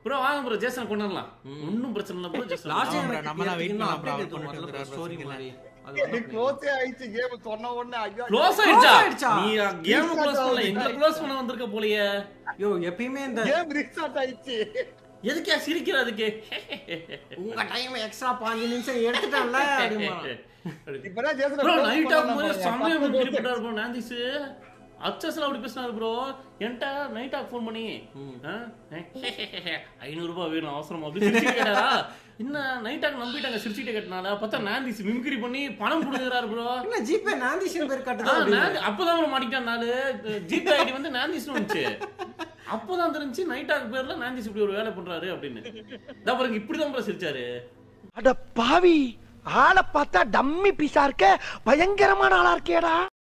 Bro வாங்க bro Jason கொண்டுடலாம் ஒன்றும் பிரச்சனை இல்லை ப்ரோ ஜேசன் லாஸ்ட் ஆமா bro, டைம் நம்ம தான் wait பண்ணலாம் bro, அவர் அப்டேட் கொண்டுட்டு முதல்ல வந்துடுறாரு ஸ்டோரி bro, மாதிரி அது எனக்கு வந்து க்ளோஸே ஆயிடுச்சு கேம் சொன்ன உடனே ஐயோ க்ளோஸ் ஆயிடுச்சா ஆயிடுச்சா? நீ கேம் Restart க்ளோஸ் பண்ணல ஆகுது. எங்க க்ளோஸ் பண்ண வந்திருக்க போலயே யோ எப்பயுமே இந்த கேம் ரீஸ்டார்ட் ஆயிடுச்சு எதுக்கே சிரிக்கிற அதுக்கு உங்க டைம் எக்ஸ்ட்ரா பாஞ்சு நிமிஷம் எடுத்துட்டேன்ல அப்படிமா இப்பதான் Jason bro close night off பண்ணலாம் போது பாருங்க. சமயம் பத்து கிரி போட்டாரு ப்ரோ நாந்திஸ் அச்சஸ்ல அப்படி பேசினாரு ப்ரோ என்கிட்ட நைட் ஆஃப் ஃபோன் பண்ணி ஐநூறு ரூபாய் வேணும் அவசரம் அப்படி சிரிச்சுட்டு கேட்டாரா என்ன நைட் ஆக் நம்பிட்டாங்க சிரிச்சுட்டு கேட்டனால பார்த்தா நாந்திஸ் மிமிக்ரி பண்ணி பணம் கொடுக்குறாரு ப்ரோ என்ன ஜிபே நாந்திஷன் பேர் ஆ, கட்டுதா நாந்தி- அப்பதான் அவன் மாட்டிக்கிட்டான் நாலு ஜிபே ஐடி வந்து நாந்திஸ்னு வந்துச்சு அப்பதான் தெரிஞ்சு நைட் ஆக் பேர்ல நாந்திஸ் இப்படி ஒரு வேலை பண்றாரு அப்படின்னு இதா பாருங்க இப்படிதான் ப்ரோ சிரிச்சாரு அட பாவி ஆளை பார்த்தா டம்மி பீஸா இருக்க பயங்கரமான ஆளா இருக்கேடா